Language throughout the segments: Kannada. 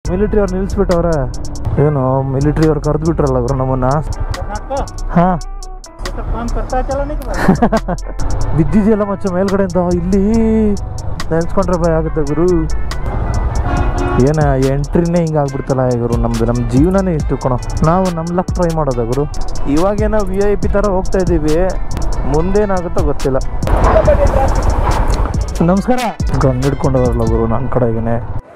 ಮಿಲಿಟ್ರಿ ಅವ್ರು ನಿಲ್ಲಿಸ್ಬಿಟ್ಟವ್ರೆ ಏನು ಮಿಲಿಟ್ರಿ ಅವ್ರು ಕರೆದು ಬಿಟ್ರಲ್ಲ ಗುರು ನಮ್ಮನ್ನ आपको ಹಾಂ ये सब काम करता है चलाने के बाद ಬಿದ್ದಿದೆಯಲ್ಲ ಮಚ್ಚ ಮೇಲ್ಗಡೆಯಿಂದ ಇಲ್ಲಿ ನೆನ್ಸ್ಕೊಂಡ್ರೆ ಭಯ ಆಗುತ್ತೆ ಗುರು ಏನ ಎಂಟ್ರಿನೇ ಹಿಂಗೆ ಆಗ್ಬಿಡ್ತಲ್ಲ ಗುರು ನಮ್ದು ನಮ್ಮ ಜೀವನನೇ ಇಷ್ಟು ಕಣೋ ನಾವು ನಮ್ಮ ಲಕ್ ಟ್ರೈ ಮಾಡೋದ ಗುರು ಇವಾಗೇನೋ ವಿ ಐ ಪಿ ಥರ ಹೋಗ್ತಾ ಇದ್ದೀವಿ ಮುಂದೇನಾಗುತ್ತೋ ಗೊತ್ತಿಲ್ಲ ನಮಸ್ಕಾರ ಗನ್ ಹಿಡ್ಕೊಂಡವ್ರಲ್ಲ ಗುರು ನನ್ನ ಕಡೆಗೇನೆ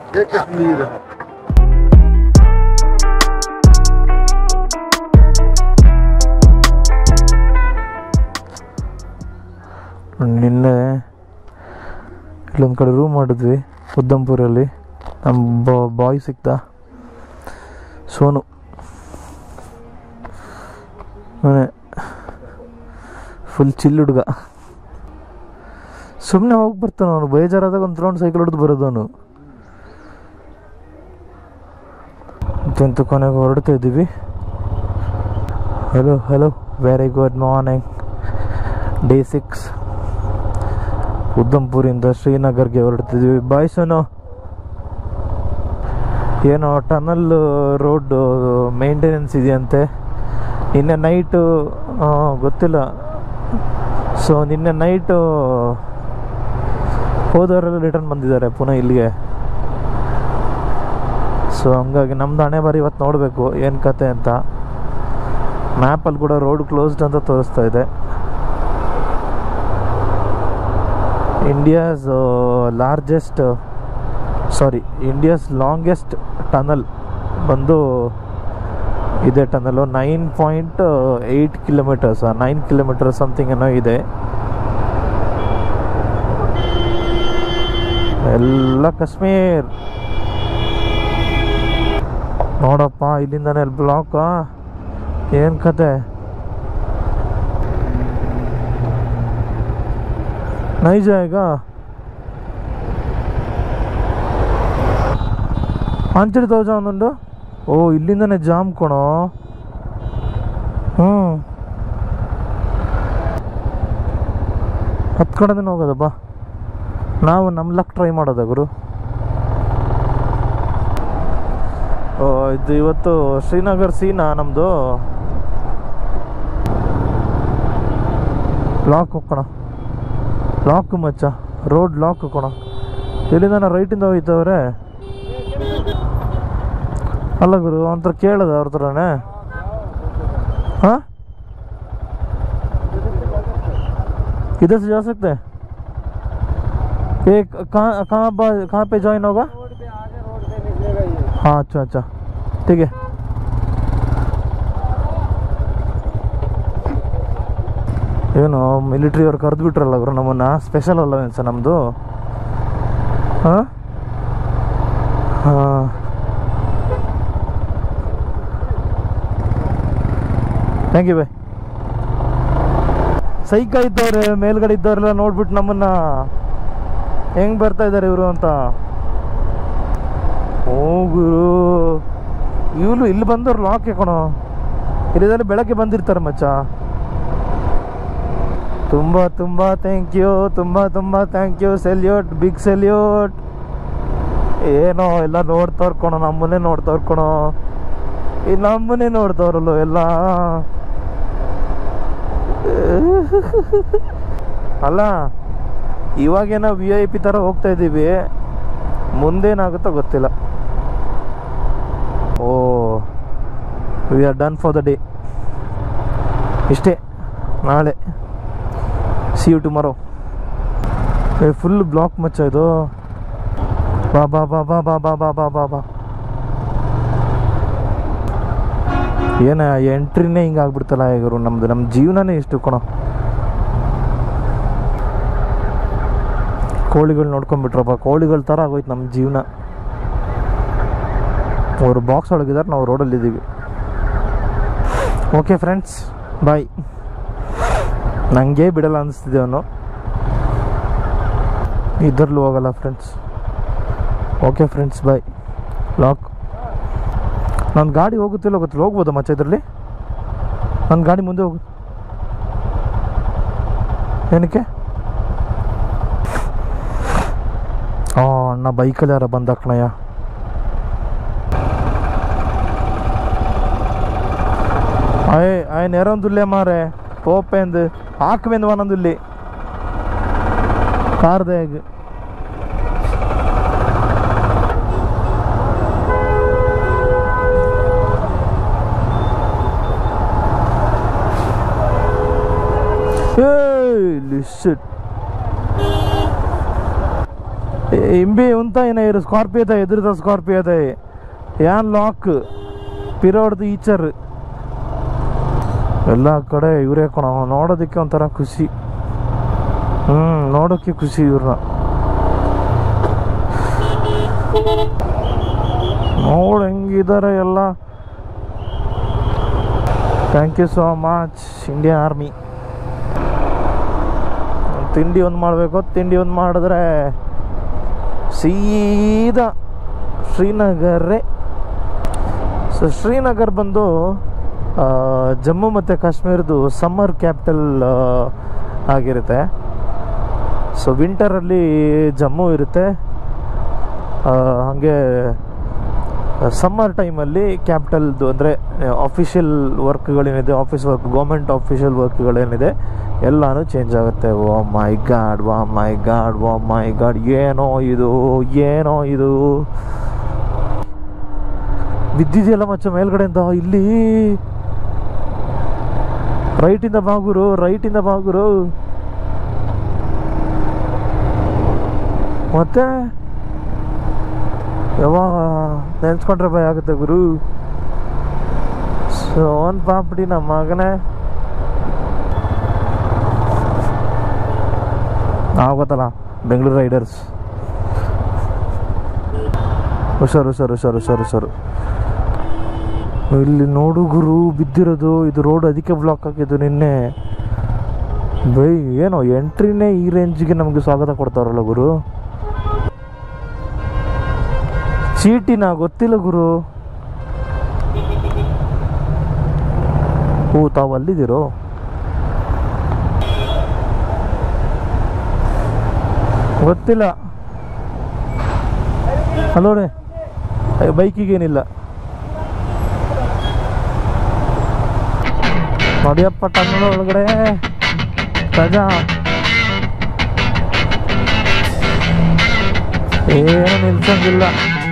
ನಿನ್ನೆ ಇಲ್ಲೊಂದು ಕಡೆ ರೂಮ್ ಮಾಡಿದ್ವಿ ಉದ್ದಂಪುರಲ್ಲಿ ನಮ್ಮ ಬಾಯ್ ಸಿಕ್ತ ಸೋನು ಅವನೇ ಫುಲ್ ಚಿಲ್ ಹುಡುಗ ಸುಮ್ಮನೆ ಹೋಗಿ ಬರ್ತಾನೆ ಅವನು ಬೇಜಾರಾದಾಗ ಒಂದು ರೌಂಡ್ ಸೈಕಲ್ ಹೊಡೆದು ಬರೋದು ಅವನು ಮತ್ತೆಂತ ಕೊನೆಗೆ ಹೊರಡ್ತಾ ಇದ್ದೀವಿ hello hello very good morning day six ಉದ್ದಂಪುರಿಂದ ಶ್ರೀನಗರ್ಗೆ ಹೊರಡ್ತಿದ್ವಿ ಬಾಯ್ ಸೋನು ಏನೋ ಟನಲ್ ರೋಡ್ ಮೇಂಟೆನೆನ್ಸ್ ಇದೆಯಂತೆ ನಿನ್ನೆ ನೈಟು ಗೊತ್ತಿಲ್ಲ ಸೊ ನಿನ್ನೆ ನೈಟು ಹೋದವರೆಲ್ಲ ರಿಟರ್ನ್ ಬಂದಿದ್ದಾರೆ ಪುನಃ ಇಲ್ಲಿಗೆ ಸೊ ಹಂಗಾಗಿ ನಮ್ದು ಹಣೆ ಬಾರಿ ಇವತ್ತು ನೋಡಬೇಕು ಏನು ಕತೆ ಅಂತ ಮ್ಯಾಪಲ್ಲಿ ಕೂಡ ರೋಡ್ ಕ್ಲೋಸ್ಡ್ ಅಂತ ತೋರಿಸ್ತಾ ಇದೆ India's largest sorry India's longest tunnel ಬಂದು ಇದೆ tunnel nine point eight kilometres nine kilometre something ಏನೋ ಇದೆ ಎಲ್ಲ ಕಾಶ್ಮೀರ್ ನೋಡಪ್ಪ ಇಲ್ಲಿಂದಾನೆ ಅಲ್ಲಿ ಬ್ಲಾಕ್ ಏನು ಕತೆ ನೈಜ ಈಗ ಅಂಚಡಿ ತೋಜ ಒಂದೊಂದು ಓ ಇಲ್ಲಿಂದನೇ ಜಾಮ್ ಕೊಣೋ ಹ್ಞೂ ಹತ್ತು ಕಡೆನೇ ಹೋಗೋದ ಬಾ ನಾವು ನಮ್ಮ ಲಕ್ ಟ್ರೈ ಮಾಡೋದ ಗುರು ಓ ಇದು ಇವತ್ತು ಶ್ರೀನಗರ್ ಸೀನಾ ನಮ್ಮದು ಲಾಕ್ ಹೋಗೋಣ ಲಾಕ್ ಮಚ್ಚ ರೋಡ್ ಲಾಕ್ ಹೋಗೋಣ ಇಲ್ಲಿಂದ ರೈಟಿಂದ ಹೋಯ್ತವ್ರೆ ಅಲ್ಲ ಗುರು ಒಂಥರ ಕೇಳದ ಅವ್ರ ಥರನೇ हाँ किधर से जा सकते हैं ये कहाँ कहाँ पर- कहाँ पे ज्वाइन होगा रोड पे आगे रोड पे निकलेगा ये हाँ अच्छा अच्छा ठीक है ಏನು ಮಿಲಿಟ್ರಿ ಅವ್ರು ಕರೆದು ಬಿಟ್ರಲ್ಲ ಗುರು ನಮ್ಮನ್ನ ಸ್ಪೆಷಲ್ ಅಲ್ಲ ಸರ್ ನಮ್ಮದು ಹಾಂ ಹಾಂ ಥ್ಯಾಂಕ್ ಯು ಬೈ ಸೈಕ ಇದ್ದವ್ರೆ ಮೇಲ್ಗಡೆ ಇದ್ದವರೆಲ್ಲ ನೋಡ್ಬಿಟ್ಟು ನಮ್ಮನ್ನ ಹೆಂಗ್ ಬರ್ತಾ ಇದ್ದಾರೆ ಇವರು ಅಂತ ಓ ಗುರು ಇವಳು ಇಲ್ಲಿ ಬಂದವ್ರು ಲಾಕ್ ಕಣೋ ಇಲ್ಲಿದಲ್ಲಿ ಬೆಳಗ್ಗೆ ಬಂದಿರ್ತಾರೆ ಮಚ್ಚ ತುಂಬ ತುಂಬ ಥ್ಯಾಂಕ್ ಯು ತುಂಬ ತುಂಬ thank you salute big salute ಏನೋ ಎಲ್ಲ ನೋಡ್ತವ್ರು ಕಣೋ ನಮ್ಮನ್ನೇ ನೋಡ್ತವ್ರು ಕಣೋ ಈ ನಮ್ಮನ್ನೇ ನೋಡ್ತವ್ರಲ್ಲ ಎಲ್ಲ ಅಲ್ಲ ಇವಾಗೇನೋ ವಿ ಐ ಪಿ ಥರ ಹೋಗ್ತಾ ಇದ್ದೀವಿ ಮುಂದೇನಾಗುತ್ತೋ ಗೊತ್ತಿಲ್ಲ oh we are done for the day ಇಷ್ಟೇ ನಾಳೆ ಸಿ ಯು ಟುಮಾರೋ ಏ ಫುಲ್ ಬ್ಲಾಕ್ ಮಚ್ಚ ಇದು ಬಾ ಬಾ ಬಾ ಬಾ ಬಾ ಬಾ ಬಾ ಬಾ ಬಾ ಬಾ ಏನ ಎಂಟ್ರಿನೇ ಹಿಂಗೆ ಆಗ್ಬಿಡ್ತಲ್ಲ ಇವರು ನಮ್ದು ನಮ್ಮ ಜೀವನನೇ ಇಷ್ಟು ಕಣೋ ಕೋಳಿಗಳು ನೋಡ್ಕೊಂಡ್ಬಿಟ್ರಪ್ಪ ಕೋಳಿಗಳ ಥರ ಆಗೋಯ್ತು ನಮ್ಮ ಜೀವನ ಅವರು ಬಾಕ್ಸ್ ಒಳಗಿದ್ದಾರೆ ನಾವು ರೋಡಲ್ಲಿ ಇದ್ದೀವಿ ಓಕೆ ಫ್ರೆಂಡ್ಸ್ ಬಾಯ್ ನನಗೆ ಬಿಡಲ್ಲ ಅನಿಸ್ತಿದೆ ಅವನು ಇದರಲ್ಲೂ ಹೋಗಲ್ಲ ಫ್ರೆಂಡ್ಸ್ ಓಕೆ ಫ್ರೆಂಡ್ಸ್ ಬಾಯ್ ಲಾಕ್ ನನ್ನ ಗಾಡಿ ಹೋಗುತ್ತಿಲ್ಲ ಗೊತ್ತಿಲ್ಲ ಹೋಗ್ಬೋದಾ ಮಚ್ಚ ಇದರಲ್ಲಿ ನನ್ನ ಗಾಡಿ ಮುಂದೆ ಹೋಗು ಏನಕ್ಕೆ ಆ ಅಣ್ಣ ಬೈಕಲ್ಲಿ ಯಾರ ಬಂದ ಕಣಯ್ಯ നേരൊന്നുമില്ല മാറേ പോപ്പേന്ത് ആക്കുമെന്ന് പറഞ്ഞൊന്നുമില്ലേ കാർദേഗ് ಲಿಸ್ಟ್ ಇಂಬಿ ಉಂತ ಏನ ಇರು ಸ್ಕಾರ್ಪಿಯೋದ ಎದುರದ ಸ್ಕಾರ್ಪಿಯೋದ ಯಾನ್ ಲಾಕ್ ಪಿರೋಡ್ದು ಈಚರ್ ಎಲ್ಲ ಕಡೆ ಇವರೇ ಕಣ ನೋಡೋದಕ್ಕೆ ಒಂಥರ ಖುಷಿ ಹ್ಞೂ ನೋಡೋಕ್ಕೆ ಖುಷಿ ಇವ್ರನ್ನ ನೋಡು ಹೆಂಗಿದ್ದಾರೆ ಎಲ್ಲ thank you so much Indian army ತಿಂಡಿ ಒಂದು ಮಾಡಬೇಕು ತಿಂಡಿ ಒಂದು ಮಾಡಿದ್ರೆ ಸೀದಾ ಶ್ರೀನಗರೇ ಸೊ ಶ್ರೀನಗರ್ ಬಂದು ಆ, ಜಮ್ಮು ಮತ್ತು ಕಾಶ್ಮೀರದ್ದು ಸಮ್ಮರ್ ಕ್ಯಾಪಿಟಲ್ ಆಗಿರುತ್ತೆ ಸೊ ವಿಂಟರಲ್ಲಿ ಜಮ್ಮು ಇರುತ್ತೆ ಆ, ಹಾಗೆ ಸಮ್ಮರ್ ಟೈಮಲ್ಲಿ ಕ್ಯಾಪಿಟಲ್ದು ಅಂದರೆ ಆಫಿಷಿಯಲ್ ವರ್ಕ್ಗಳೇನಿದೆ ಆಫೀಸ್ ವರ್ಕ್ ಗೌರ್ಮೆಂಟ್ ಆಫಿಷಿಯಲ್ ವರ್ಕ್ಗಳೇನಿದೆ ಎಲ್ಲನೂ ಚೇಂಜ್ ಆಗುತ್ತೆ ಓ ಮೈ ಗಾಡ್ ವಾ ಮೈ ಗಾಡ್ ವಾ ಮೈ ಗಾಡ್ ಏನೋ ಇದು ಏನೋ ಇದು ಬಿದ್ದಿದೆಯಲ್ಲ ಮಚ್ಚ ಮೇಲ್ಗಡೆಯಿಂದ ಇಲ್ಲಿ ರೈಟಿಂದ ಬಾಗುರು ರೈಟಿಂದ ಬಾಗುರು ಮತ್ತೆ ಯಾವಾಗ ನೆನ್ಸ್ಕೊಂಡ್ರೆ ಭಯ ಆಗುತ್ತೆ ಗುರು ಸೋನ್ ಪಾಪಡಿ ನಮ್ಮ ಮಗನೇ ನಾವು ಗೊತ್ತಲ್ಲ ಬೆಂಗಳೂರು ರೈಡರ್ಸ್ ಹುಷಾರು ಹುಷಾರು ಹುಷಾರು ಹುಷಾರು ಹುಷಾರು ಇಲ್ಲಿ ನೋಡು ಗುರು ಬಿದ್ದಿರೋದು ಇದು ರೋಡ್ ಅದಕ್ಕೆ ಬ್ಲಾಕ್ ಆಗಿದ್ದು ನಿನ್ನೆ ಬೈ ಏನೋ ಎಂಟ್ರಿನೇ ಈ ರೇಂಜ್ಗೆ ನಮಗೆ ಸ್ವಾಗತ ಕೊಡ್ತಾರಲ್ಲ ಗುರು ಚೀಟಿನ ಗೊತ್ತಿಲ್ಲ ಗುರು ಓ ತಾವು ಅಲ್ಲಿದ್ದೀರೋ ಗೊತ್ತಿಲ್ಲ ಹಲೋ ರೀ ಬೈಕಿಗೇನಿಲ್ಲ ನೋಡಿಯಪ್ಪ ಟನ್ನಡ ಒಳಗಡೆ ರಜಾ ಏನು ನಿಲ್ಸಂಗಿಲ್ಲ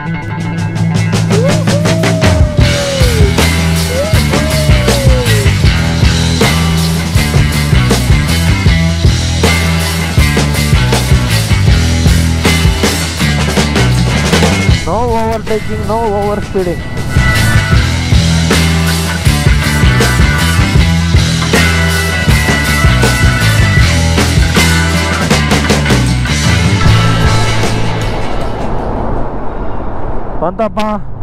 no overtaking no over speeding ಬಂತಪ್ಪ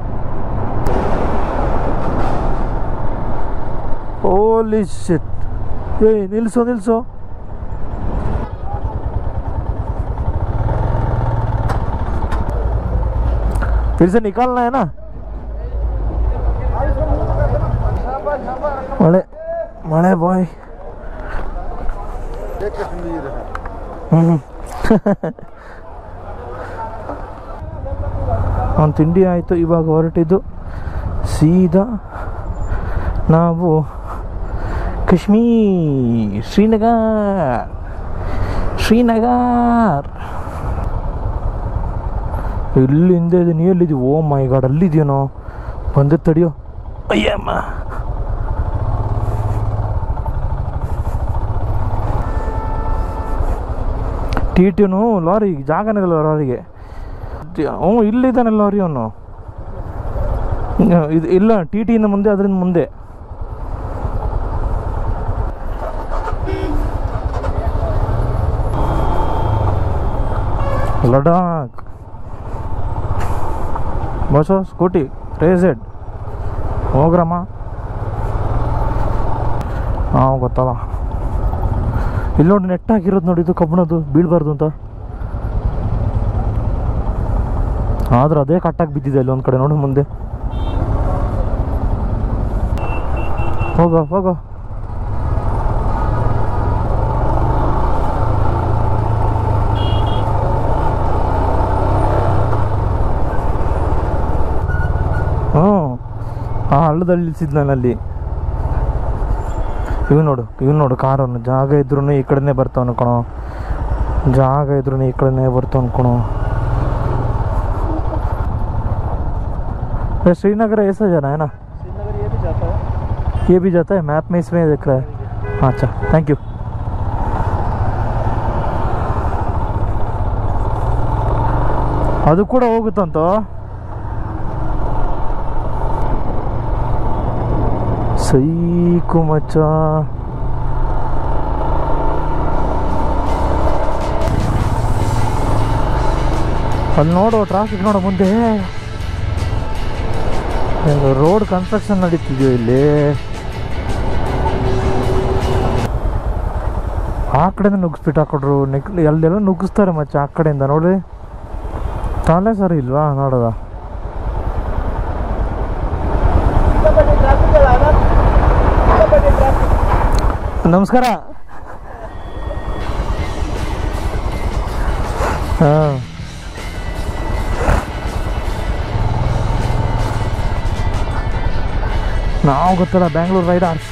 ಹೋಲಿ ಶಿಟ್ ಏ ನಿಲ್ಸು ನಿಲ್ಸು फिर से निकालना है ना मಳೆ ಮಳೆ ಬಾಯ್ ಹ್ಞೂ ಒಂದು ತಿಂಡಿ ಆಯಿತು ಇವಾಗ ಹೊರಟಿದ್ದು ಸೀದಾ ನಾವು ಕಾಶ್ಮೀರ್ ಶ್ರೀನಗರ್ ಶ್ರೀನಗರ್ ಎಲ್ಲಿ ಹಿಂದೆ ಇದೆ ನೀ ಎಲ್ಲಿದ್ದೀವಿ ಓ ಮೈ ಗಾಡ್ ಅಲ್ಲಿದೆಯೇನೋ ಬಂದೆ ತಡಿಯೋ ಅಯ್ಯಮ್ಮ ಟಿ ಟಿನು ಲಾರಿ ಜಾಗನೇ ಇಲ್ಲ ಲಾರಿಗೆ ಹ್ಞೂ ಇಲ್ಲಿದ್ದಾನೆ ಲಾರಿ ಅವನು ಇದು ಇಲ್ಲ ಟಿ ಟಿಯಿಂದ ಮುಂದೆ ಅದರಿಂದ ಮುಂದೆ ಲಡಾಖ್ ಬಸ್ಸು ಸ್ಕೂಟಿ ರೇಸೆಡ್ ಹೋಗ್ರಮ್ಮ ಹಾಂ ಗೊತ್ತಲ್ಲ ಇಲ್ಲಿ ನೋಡಿ ನೆಟ್ ಹಾಕಿರೋದು ನೋಡಿ ಇದು ಕಬ್ಬಣದ್ದು ಬೀಳ್ಬಾರ್ದು ಅಂತ ಆದ್ರೆ ಅದೇ ಕಟ್ಟಾಗಿ ಬಿದ್ದಿದೆ ಅಲ್ಲಿ ಒಂದು ಕಡೆ ನೋಡಿ ಮುಂದೆ ಹೋಗೋ ಹೋಗೋ ಹ್ಞೂ ಆ ಹಳ್ಳದಲ್ಲಿ ನಿಲ್ಸಿದ್ದು ನಾನು ಅಲ್ಲಿ ಇವ್ ನೋಡು ಇವ್ ನೋಡು ಕಾರನ್ನು ಜಾಗ ಇದ್ರೂ ಈ ಕಡೆನೇ ಬರ್ತಾವನು ಕಣೋ ಜಾಗ ಇದ್ರೂ ಈ ಕಡೆನೇ ಬರ್ತಾವನು ಕಣೋ ये श्रीनगर ऐसा जाना है ना श्रीनगर ये भी जाता है ये भी जाता है मैप में इसमें दिख रहा है हाँ, अच्छा थैंक यू ಅದು ಕೂಡ ಹೋಗುತ್ತಂತ ಸೈಕು ಮಚ್ಚ ಅಲ್ಲಿ ನೋಡು ಟ್ರಾಫಿಕ್ ನೋಡು ಮುಂದೆ ರೋಡ್ ಕನ್ಸ್ಟ್ರಕ್ಷನ್ ನಡೀತಿದ್ಯೋ ಇಲ್ಲಿ ಆ ಕಡೆಯಿಂದ ನುಗ್ಗಿಸ್ಬಿಟ್ಟು ಹಾಕೊಡ್ರು ನೆಕ್ ಅಲ್ಲೆಲ್ಲ ನುಗ್ಗಿಸ್ತಾರೆ ಮಚ್ಚ ಆ ಕಡೆಯಿಂದ ನೋಡ್ರಿ ತಲೆ ಸರಿ ಇಲ್ವಾ ನೋಡೋದ ಸಿಕ್ಕಾಪಟ್ಟೆ ಟ್ರಾಫಿಕ್ ಅಲ್ಲ ಅಣ್ಣ? ಸಿಕ್ಕಾಪಟ್ಟೆ ಟ್ರಾಫಿಕ್ ನಮಸ್ಕಾರ ಹಾಂ ನಾವು ಗೊತ್ತಲ್ಲ ಬ್ಯಾಂಗ್ಳೂರ್ ರೈಡರ್ಸ್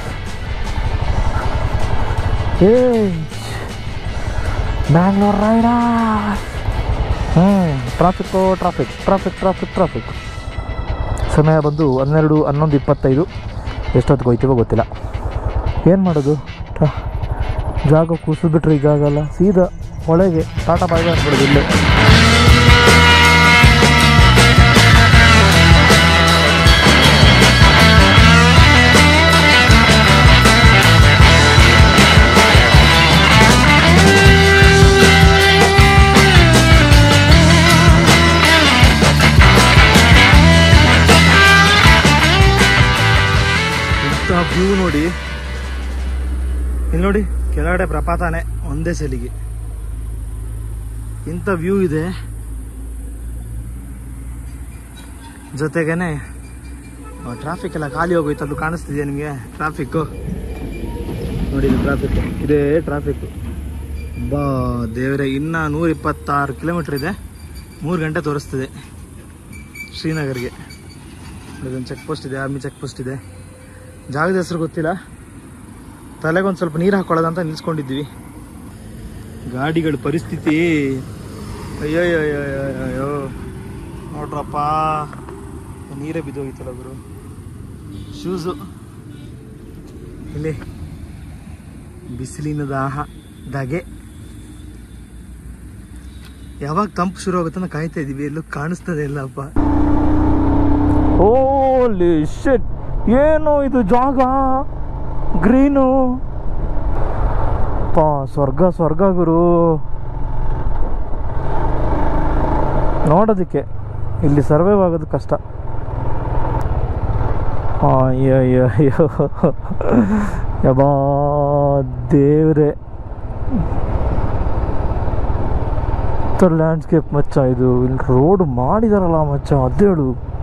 ಏ ಬ್ಯಾಂಗ್ಳೂರ್ ರೈಡರ್ಸ್ ಹ್ಞೂ traffic traffic traffic traffic traffic ಸಮಯ ಬಂದು ಹನ್ನೆರಡು ಹನ್ನೊಂದು ಇಪ್ಪತ್ತೈದು ಎಷ್ಟೊತ್ತಿಗೆ ಹೋಯ್ತೀವೋ ಗೊತ್ತಿಲ್ಲ ಏನು ಮಾಡೋದು ಟ- ಜಾಗ ಕೂಸಿಬಿಟ್ರೆ ಈಗ ಆಗಲ್ಲ ಸೀದಾ ಒಳಗೆ ಟಾಟಾ ಬಾಯ್ಗೆ ಅಂದ್ಬಿಡೋದು ಇಲ್ಲೇ ಇಂಥ ವ್ಯೂ ನೋಡಿ ಇಲ್ಲಿ ನೋಡಿ ಕೆಳಗಡೆ ಪ್ರಪಾತನೇ ಒಂದೇ ಸಲಿಗೆ ಇಂಥ ವ್ಯೂ ಇದೆ ಜೊತೆಗೇನೆ ಟ್ರಾಫಿಕ್ ಎಲ್ಲ ಖಾಲಿ ಹೋಗೋಯ್ತು ಅದು ಕಾಣಿಸ್ತಿದೆಯಾ ನಿಮಗೆ ಟ್ರಾಫಿಕ್ಕು ನೋಡಿ ಟ್ರಾಫಿಕ್ ಇದೇ ಟ್ರಾಫಿಕ್ ಬಾ ದೇವರೇ ಇನ್ನ ನೂರ ಇಪ್ಪತ್ತಾರು ಕಿಲೋಮೀಟರ್ ಇದೆ ಮೂರು ಗಂಟೆ ತೋರಿಸ್ತಿದೆ ಶ್ರೀನಗರ್ಗೆ ಒಂದು ಚೆಕ್ ಪೋಸ್ಟ್ ಇದೆ ಆರ್ಮಿ ಚೆಕ್ ಪೋಸ್ಟ್ ಇದೆ ಜಾಗದ ಹೆಸರು ಗೊತ್ತಿಲ್ಲ ತಲೆಗೊಂದು ಸ್ವಲ್ಪ ನೀರು ಹಾಕೊಳ್ಳೋದಂತ ನಿಲ್ಸ್ಕೊಂಡಿದ್ವಿ ಗಾಡಿಗಳ ಪರಿಸ್ಥಿತಿ ಅಯ್ಯಯ್ಯೋ ನೋಡ್ರಪ್ಪ ನೀರೇ ಬಿದ್ದೋಗಿತ್ತಲ್ಲ ಗುರು ಶೂಸು ಇಲ್ಲಿ ಬಿಸಿಲಿನ ದಾಹ ದಾಗೆ ಯಾವಾಗ ತಂಪು ಶುರು ಆಗುತ್ತೆ ಅಂತ ಕಾಯ್ತಾ ಇದೀವಿ ಎಲ್ಲೂ ಕಾಣಿಸ್ತದೆ ಇಲ್ಲಪ್ಪ ಓಲಿ ಶಿಟ್ ಏನು ಇದು ಜಾಗ ಗ್ರೀನು ಪಾ ಸ್ವರ್ಗ ಸ್ವರ್ಗ ಗುರು ನೋಡೋದಕ್ಕೆ ಇಲ್ಲಿ ಸರ್ವೈವ್ ಆಗೋದು ಕಷ್ಟ ಅಯ್ಯೋ ಅಯ್ಯೋ ಅಯ್ಯೋ ಯಬಾ ದೇವ್ರೆ ಲ್ಯಾಂಡ್ಸ್ಕೇಪ್ ಮಚ್ಚ ಇದು ಇಲ್ಲಿ ರೋಡ್ ಮಾಡಿದಾರಲ್ಲ ಮಚ್ಚ ಅದೇಳು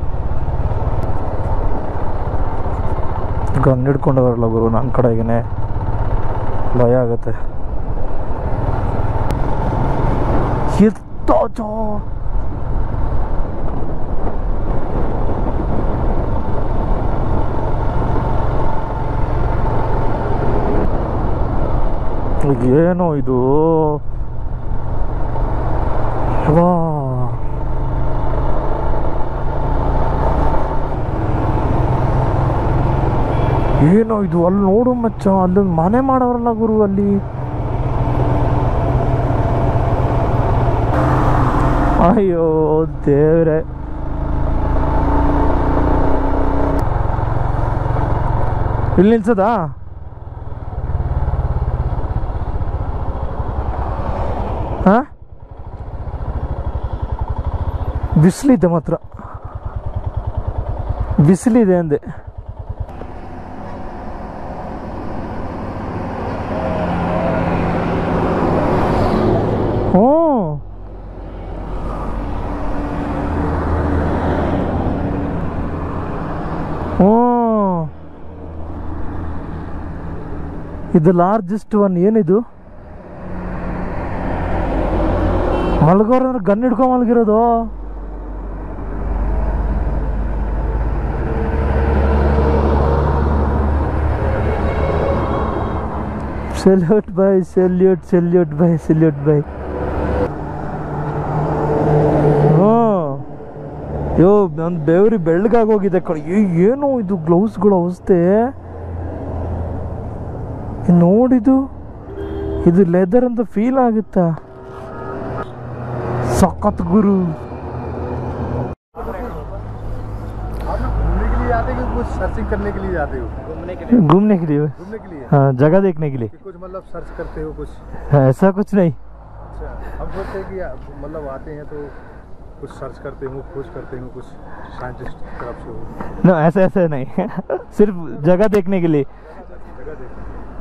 ಗನ್ ಹಿಡ್ಕೊಂಡವರಲ್ಲ ಗುರು ನನ್ನ ಕಡೆಗೇನೆ ಭಯ ಆಗತ್ತೆ ಎತ್ತೋ ಚೋ ಏನೋ ಇದು ವಾ ಏನೋ ಇದು ಅಲ್ಲಿ ನೋಡು ಮಚ್ಚ ಅಲ್ಲೊಂದು ಮನೆ ಮಾಡವ್ರಲ್ಲ ಗುರು ಅಲ್ಲಿ ಅಯ್ಯೋ ದೇವ್ರೆ ಇಲ್ಲಿ ನಿಲ್ಸದಾ ಹಾ ಬಿಸಿಲಿದೆ ಮಾತ್ರ ಬಿಸಿಲಿದೆ ಅಂದೆ ಹ್ಞೂ ಹ್ಞೂ ಇದು ಲಾರ್ಜೆಸ್ಟ್ ಒನ್ ಏನಿದು ಮಲ್ಗೋರು ಅಂದ್ರೆ ಗನ್ ಹಿಡ್ಕೊಂಡ್ ಮಲಗಿರೋದು salute bye salute salute bye salute bye ಹ್ಞೂ ಯೋ ನನ್ನ ಬೆವರಿ ಬೆಳ್ಳಗಾಗಿ ಹೋಗಿದೆ ಕಣ ಏ- ಏನು ಇದು ಗ್ಲೌಸ್ಗಳ ಅವಸ್ಥೆ ಇದ್ ನೋಡಿದು ಇದು ಲೆದರ್ ಅಂತ ಫೀಲ್ ಆಗುತ್ತಾ ಸಖತ್ ಗುರು आप लोग घूमने के लिए जाते हो कि कुछ सर्चिंग करने के लिए जाते हो घूमने के घूमने के लिए घूमने के लिए हाँ जगह देखने के लिए कि कुछ मतलब सर्च करते हो कुछ ऐसा कुछ नहीं अच्छा हम सोचते हैं कि आप मतलब आते हैं तो कुछ सर्च करते हो खोज करते हो कुछ साइंटिस्ट की तरफ से हो नो ऐसा ऐसा नहीं सिर्फ जगह देखने के लिए जगह देखते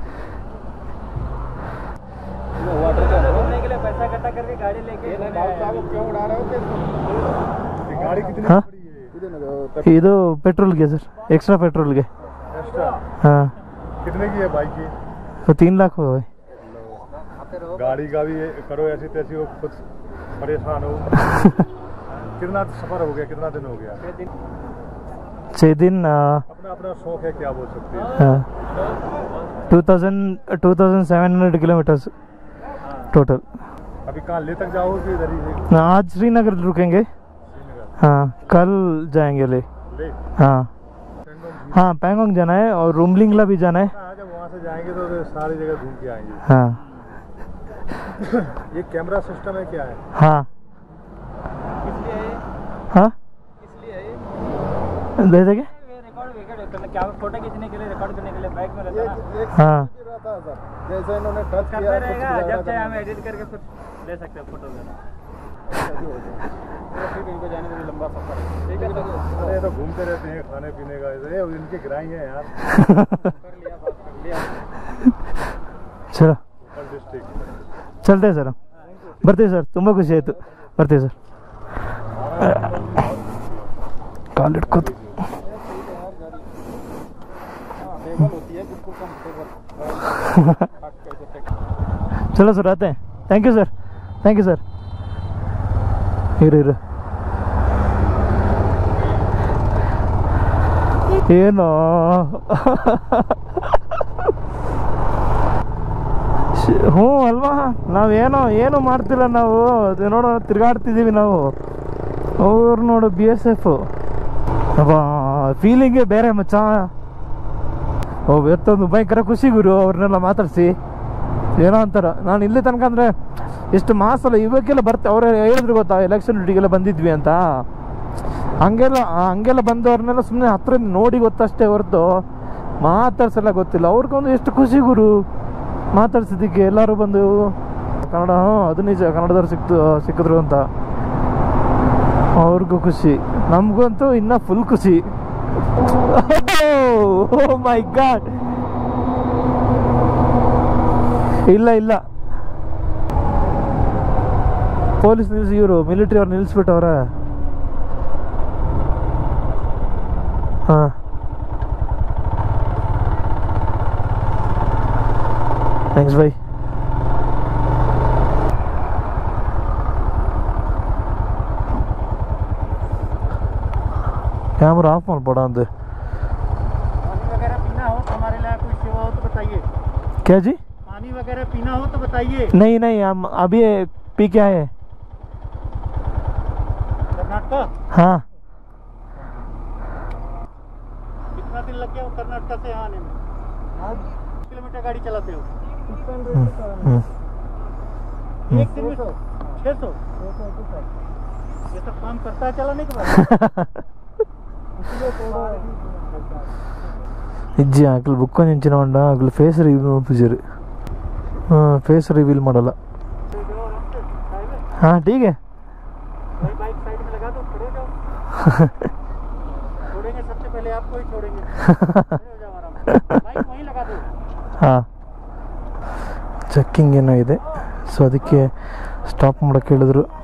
घूमने के लिए पैसा इकट्ठा करके गाड़ी लेके क्यों उड़ा रहे हो गाड़ी कितनी हाँ? बड़ी है ಇದು ಪೆಟ್ರೋಲ್ಗೆ ಸರ್ ಎಕ್ಸ್ಟ್ರಾ ಪೆಟ್ರೋಲ್ಗೆ एक्स्ट्रा ಹಾಂ कितने की है बाइक की तो तीन लाख हो गए गाड़ी का भी ये- करो ऐसी तैसी हो खुद परेशान हो कितना सफर हो गया कितना दिन हो गया छः दिन अपना अपना शौक है क्या बोल सकते हैं two thousand two thousand seven hundred kilometres total अभी कहाँ ले तक जाओगे कि इधर ही से आज श्रीनगर रुकेंगे श्रीनगर हाँ कल जाएंगे ले ले हाँ पेंगोंग झील। हाँ पैंगोंग जाना है और रूमलिंगला भी जाना है हाँ, जब वहाँ से जाएंगे तो तो सारी जगह घूम के आएंगे हाँ ये कैमरा सिस्टम है क्या है हाँ इसलिए हाँ इसलिए ये दे देंगे रिकॉर्ड विकेट करने क्या फोटो खींचने के लिए रिकॉर्ड करने के लिए बैग में रहता ना हाँ जैसे इन्होंने टच करते रहेगा जब चाहे हम एडिट करके फिर ले सकते हैं फोटो वगैरह फिर इनको जाने के लिए लंबा सफर है ठीक है तो अरे ये तो घूमते रहते हैं खाने पीने का ये इनके गिराई है यार कर लिया बात कर लिया ಚಲೋ लोकल डिस्ट्रिक्ट ಚಲ್ತೇವೆ ಸರ್ ಬರ್ತೀವಿ ಸರ್ ತುಂಬ ಖುಷಿ ಆಯಿತು ಬರ್ತೀವಿ ಸರ್ ಕಾಲಿಟ್ಕೋತು टेबल होती है बिल्कुल कंफर्टेबल ಚಲೋ ಸರ್ ಆತೆ thank you sir thank you sir ಇರು ಇರು ಏನೋ ಶ್- ಹ್ಞೂ ಅಲ್ವಾ ನಾವೇನೋ ಏನು ಮಾಡ್ತಿಲ್ಲ ನಾವು ಅದು ನೋಡೋ ತಿರ್ಗಾಡ್ತಿದ್ದೀವಿ ನಾವು ಅವ್ರು ನೋಡು ಬಿ ಎಸ್ ಎಫ್ ಫೀಲಿಂಗೇ ಬೇರೆ ಮಚ್ಚ ಓ ಇವತ್ತೊಂದು ಭಯಂಕರ ಖುಷಿ ಗುರು ಅವ್ರನ್ನೆಲ್ಲ ಮಾತಾಡಿಸಿ ಏನೋ ಅಂತಾರ ನಾನು ಇಲ್ಲಿ ತನಕ ಅಂದರೆ ಎಷ್ಟು ಮಾಸಲ್ಲ ಇವಕ್ಕೆಲ್ಲ ಬರ್ತೆ ಅವ್ರು ಹೇಳಿದ್ರು ಗೊತ್ತಾ ಎಲೆಕ್ಷನ್ ಡ್ಯೂಟಿಗೆಲ್ಲ ಬಂದಿದ್ವಿ ಅಂತ ಹಂಗೆಲ್ಲ ಆ, ಹಂಗೆಲ್ಲ ಬಂದವ್ರನ್ನೆಲ್ಲ ಸುಮ್ಮನೆ ಹತ್ರದಿಂದ ನೋಡಿ ಗೊತ್ತಷ್ಟೇ ಹೊರತು ಮಾತಾಡ್ಸಲ್ಲ ಗೊತ್ತಿಲ್ಲ ಅವ್ರಿಗೊಂದು ಎಷ್ಟು ಖುಷಿ ಗುರು ಮಾತಾಡ್ಸಿದ್ದಕ್ಕೆ ಎಲ್ಲರೂ ಬಂದು ಕನ್ನಡ ಹ್ಞೂ ಅದು ನಿಜ ಕನ್ನಡದವ್ರು ಸಿಕ್ತು ಸಿಕ್ಕಿದ್ರು ಅಂತ ಅವ್ರಿಗೂ ಖುಷಿ ನಮಗಂತೂ ಇನ್ನೂ ಫುಲ್ ಖುಷಿ ಓ ಮೈ ಗಾಡ್ ಇಲ್ಲ ಇಲ್ಲ ಪೊಲೀಸ್ ನಿಲ್ಸಿ ಇವರು ಮಿಲಿಟರಿ ಅವ್ರು ನಿಲ್ಲಿಸ್ಬಿಟ್ಟವ್ರೆ ಹಾಂ ಥ್ಯಾಂಕ್ಸ್ ಬೈ ಕ್ಯಾಮ್ರಾ ಆಫ್ ಮಾಡ್ಬೇಡ ಅಂದೆ पानी वगैरह पीना हो तो हमारे लिए कोई सेवा हो तो बताइए क्या जी पानी वगैरह पीना हो तो बताइए नहीं नहीं हम अभी पी के आए हैं। कर्नाटका हाँ कितना दिन लग गया कर्नाटका से यहाँ आने में किलोमीटर गाड़ी चलाते हो हम्म। एक दिन में छः सौ ये सब काम करता है चलाने के बाद ಇಜ್ಜಿ ಆಗ್ಲಿ ಬುಕ್ ನಿಂಚಿನ ಹೊಂಡ ಆಗ್ಲಿ ಫೇಸ್ ರಿವೀಲ್ ಪೂಜಾರಿ ಹಾಂ ಫೇಸ್ ರಿವೀಲ್ ಮಾಡಲ್ಲ ಹಾಂ ಟೀಗೆ भाई बाइक साइड में लगा दो खड़े हो जाओ छोड़ेंगे सबसे पहले आपको ही छोड़ेंगे खड़े हो जाओ आराम से बाइक वहीं लगा दो ಹಾಂ ಚೆಕ್ಕಿಂಗ್ ಏನೋ ಇದೆ ಸೊ ಅದಕ್ಕೆ ಸ್ಟಾಪ್ ಮಾಡೋಕ್ಕೆ ಹೇಳಿದ್ರು